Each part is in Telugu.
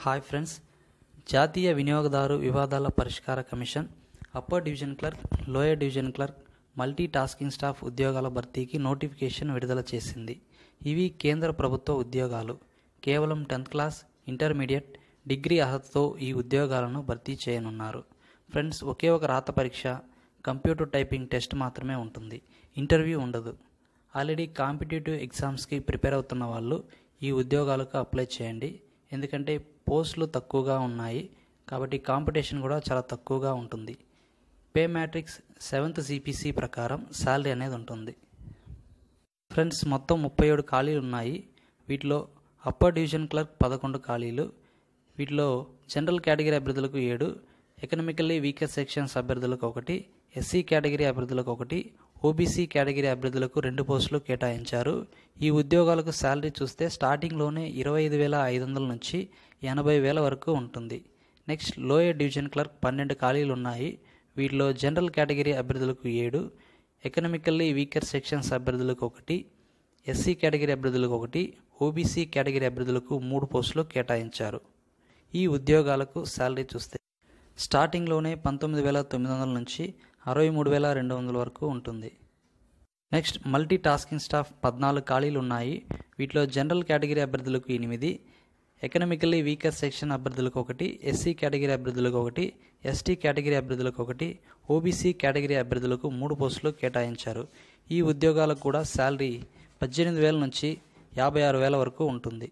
హాయ్ ఫ్రెండ్స్ జాతీయ వినియోగదారు వివాదాల పరిష్కార commission upper division clerk lower division clerk multi tasking staff ఉద్యోగాల భర్తీకి నోటిఫికేషన్ విడుదల చేసింది ఇవి కేంద్ర ప్రభుత్వ ఉద్యోగాలు కేవలం టెన్త్ క్లాస్ ఇంటర్మీడియట్ డిగ్రీ అర్హతతో ఈ ఉద్యోగాలను భర్తీ చేయనున్నారు ఫ్రెండ్స్ ఒకే ఒక రాత పరీక్ష కంప్యూటర్ టైపింగ్ టెస్ట్ మాత్రమే ఉంటుంది ఇంటర్వ్యూ ఉండదు ఆల్రెడీ కాంపిటేటివ్ ఎగ్జామ్స్కి ప్రిపేర్ అవుతున్న వాళ్ళు ఈ ఉద్యోగాలకు అప్లై చేయండి ఎందుకంటే పోస్టులు తక్కువగా ఉన్నాయి కాబట్టి కాంపిటీషన్ కూడా చాలా తక్కువగా ఉంటుంది పే మ్యాట్రిక్స్ సెవెంత్ సిపిసి ప్రకారం శాలరీ అనేది ఉంటుంది ఫ్రెండ్స్ మొత్తం ముప్పై ఏడు ఖాళీలు ఉన్నాయి వీటిలో అప్పర్ డివిజన్ క్లర్క్ పదకొండు ఖాళీలు వీటిలో జనరల్ కేటగిరీ అభ్యర్థులకు ఏడు ఎకనామికల్లీ వీకర్ సెక్షన్స్ అభ్యర్థులకు ఒకటి ఎస్సీ కేటగిరీ అభ్యర్థులకు ఒకటి ఓబీసీ కేటగిరీ అభ్యర్థులకు రెండు పోస్టులు కేటాయించారు ఈ ఉద్యోగాలకు శాలరీ చూస్తే స్టార్టింగ్లోనే ఇరవై ఐదు వేల ఐదు వందల నుంచి ఎనభై వేల వరకు ఉంటుంది నెక్స్ట్ లోయర్ డివిజన్ క్లర్క్ పన్నెండు ఖాళీలు ఉన్నాయి వీటిలో జనరల్ కేటగిరీ అభ్యర్థులకు ఏడు ఎకనామికల్లీ వీకర్ సెక్షన్స్ అభ్యర్థులకు ఒకటి ఎస్సీ కేటగిరీ అభ్యర్థులకు ఒకటి ఓబీసీ కేటగిరీ అభ్యర్థులకు మూడు పోస్టులు కేటాయించారు ఈ ఉద్యోగాలకు శాలరీ చూస్తే స్టార్టింగ్లోనే పంతొమ్మిది వేల తొమ్మిది వందల నుంచి అరవై మూడు వేల రెండు వందల వరకు ఉంటుంది నెక్స్ట్ మల్టీ టాస్కింగ్ స్టాఫ్ పద్నాలుగు ఖాళీలు ఉన్నాయి వీటిలో జనరల్ కేటగిరీ అభ్యర్థులకు ఎనిమిది ఎకనామికల్లీ వీకర్ సెక్షన్ అభ్యర్థులకు ఒకటి ఎస్సీ కేటగిరీ అభ్యర్థులకు ఒకటి ఎస్టీ కేటగిరీ అభ్యర్థులకు ఒకటి ఓబీసీ కేటగిరీ అభ్యర్థులకు మూడు పోస్టులు కేటాయించారు ఈ ఉద్యోగాలకు కూడా శాలరీ పద్దెనిమిది వేల నుంచి యాభై ఆరు వేల వరకు ఉంటుంది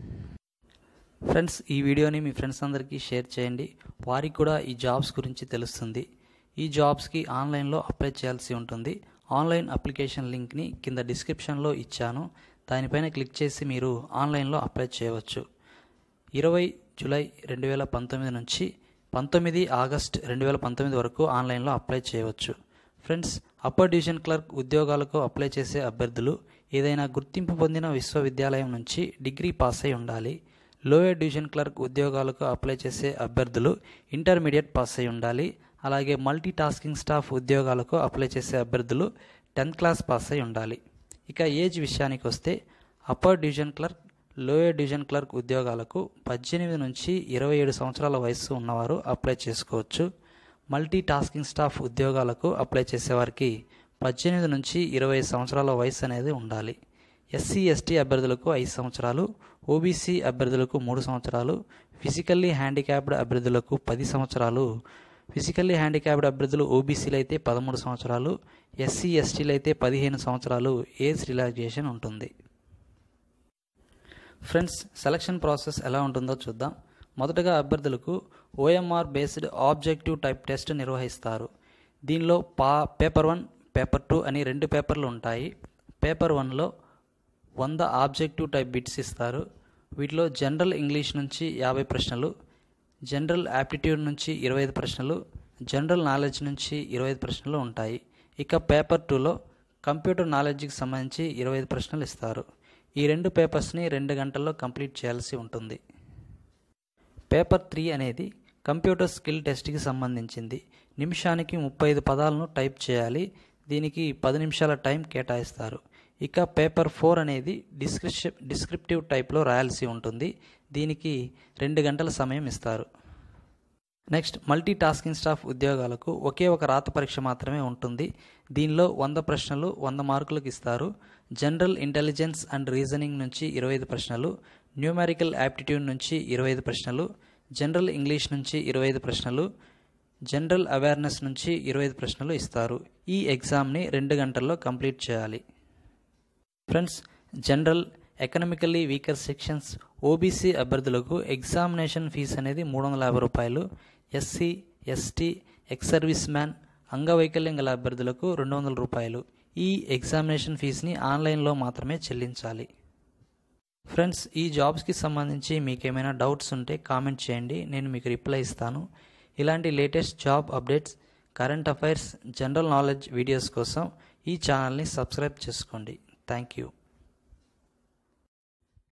ఫ్రెండ్స్ ఈ వీడియోని మీ ఫ్రెండ్స్ అందరికీ షేర్ చేయండి వారికి కూడా ఈ జాబ్స్ గురించి తెలుస్తుంది ఈ జాబ్స్కి ఆన్లైన్లో అప్లై చేయాల్సి ఉంటుంది ఆన్లైన్ అప్లికేషన్ లింక్ని కింద డిస్క్రిప్షన్లో ఇచ్చాను దానిపైన క్లిక్ చేసి మీరు ఆన్లైన్లో అప్లై చేయవచ్చు ఇరవై జూలై రెండు వేల పంతొమ్మిది నుంచి పంతొమ్మిది ఆగస్ట్ రెండు వేల పంతొమ్మిది వరకు ఆన్లైన్లో అప్లై చేయవచ్చు ఫ్రెండ్స్ అప్పర్ డివిజన్ క్లర్క్ ఉద్యోగాలకు అప్లై చేసే అభ్యర్థులు ఏదైనా గుర్తింపు పొందిన విశ్వవిద్యాలయం నుంచి డిగ్రీ పాస్ అయి ఉండాలి లోయర్ డివిజన్ క్లర్క్ ఉద్యోగాలకు అప్లై చేసే అభ్యర్థులు ఇంటర్మీడియట్ పాస్ అయి ఉండాలి అలాగే మల్టీ టాస్కింగ్ స్టాఫ్ ఉద్యోగాలకు అప్లై చేసే అభ్యర్థులు టెన్త్ క్లాస్ పాస్ అయి ఉండాలి ఇక ఏజ్ విషయానికి వస్తే upper division clerk lower division clerk ఉద్యోగాలకు పద్దెనిమిది నుంచి ఇరవై ఏడు సంవత్సరాల వయస్సు ఉన్నవారు అప్లై చేసుకోవచ్చు మల్టీ టాస్కింగ్ స్టాఫ్ ఉద్యోగాలకు అప్లై చేసేవారికి పద్దెనిమిది నుంచి ఇరవై సంవత్సరాల వయసు అనేది ఉండాలి ఎస్సీ ఎస్టీ అభ్యర్థులకు ఐదు సంవత్సరాలు ఓబీసీ అభ్యర్థులకు మూడు సంవత్సరాలు ఫిజికల్లీ హ్యాండిక్యాప్డ్ అభ్యర్థులకు పది సంవత్సరాలు ఫిజికల్లీ హ్యాండిక్యాప్డ్ అభ్యర్థులు ఓబీసీలు అయితే పదమూడు సంవత్సరాలు ఎస్సీ ఎస్టీలు అయితే పదిహేను సంవత్సరాలు ఏజ్ రిలాక్సేషన్ ఉంటుంది ఫ్రెండ్స్ సెలక్షన్ ప్రాసెస్ ఎలా ఉంటుందో చూద్దాం మొదటగా అభ్యర్థులకు OMR based objective type test నిర్వహిస్తారు దీనిలో పా పేపర్ వన్ పేపర్ టూ అని రెండు పేపర్లు ఉంటాయి పేపర్ వన్లో వంద ఆబ్జెక్టివ్ టైప్ బిట్స్ ఇస్తారు వీటిలో జనరల్ ఇంగ్లీష్ నుంచి యాభై ప్రశ్నలు జనరల్ యాప్టిట్యూడ్ నుంచి ఇరవై ఐదు ప్రశ్నలు జనరల్ నాలెడ్జ్ నుంచి ఇరవై ఐదు ప్రశ్నలు ఉంటాయి ఇక పేపర్ టూలో కంప్యూటర్ నాలెడ్జ్కి సంబంధించి ఇరవై ఐదు ప్రశ్నలు ఇస్తారు ఈ రెండు పేపర్స్ని రెండు గంటల్లో కంప్లీట్ చేయాల్సి ఉంటుంది పేపర్ త్రీ అనేది కంప్యూటర్ స్కిల్ టెస్ట్కి సంబంధించింది నిమిషానికి ముప్పై ఐదు పదాలను టైప్ చేయాలి దీనికి పది నిమిషాల టైం కేటాయిస్తారు ఇక పేపర్ ఫోర్ అనేది డిస్క్రిప్ష డిస్క్రిప్టివ్ టైప్లో రాయాల్సి ఉంటుంది దీనికి రెండు గంటల సమయం ఇస్తారు నెక్స్ట్ మల్టీ టాస్కింగ్ స్టాఫ్ ఉద్యోగాలకు ఒకే ఒక రాత పరీక్ష మాత్రమే ఉంటుంది దీనిలో వంద ప్రశ్నలు వంద మార్కులకు ఇస్తారు జనరల్ ఇంటెలిజెన్స్ అండ్ రీజనింగ్ నుంచి ఇరవై ఐదు ప్రశ్నలు న్యూమెరికల్ యాప్టిట్యూడ్ నుంచి ఇరవై ఐదు ప్రశ్నలు జనరల్ ఇంగ్లీష్ నుంచి ఇరవై ఐదు ప్రశ్నలు జనరల్ అవేర్నెస్ నుంచి ఇరవై ఐదు ప్రశ్నలు ఇస్తారు ఈ ఎగ్జామ్ని రెండు గంటల్లో కంప్లీట్ చేయాలి friends general economically weaker sections OBC అభ్యర్థులకు ఎగ్జామినేషన్ ఫీజు అనేది మూడు వందల యాభై రూపాయలు SC ST ex service man అంగవైకల్యం గల అభ్యర్థులకు రెండు వందల రూపాయలు ఈ ఎగ్జామినేషన్ ఫీజుని ఆన్లైన్లో మాత్రమే చెల్లించాలి ఫ్రెండ్స్ ఈ జాబ్స్కి సంబంధించి మీకు ఏమైనా డౌట్స్ ఉంటే కామెంట్ చేయండి నేను మీకు రిప్లై ఇస్తాను ఇలాంటి latest job updates current affairs general knowledge videos కోసం ఈ ఛానల్ని సబ్స్క్రైబ్ చేసుకోండి థ్యాంక్ యూ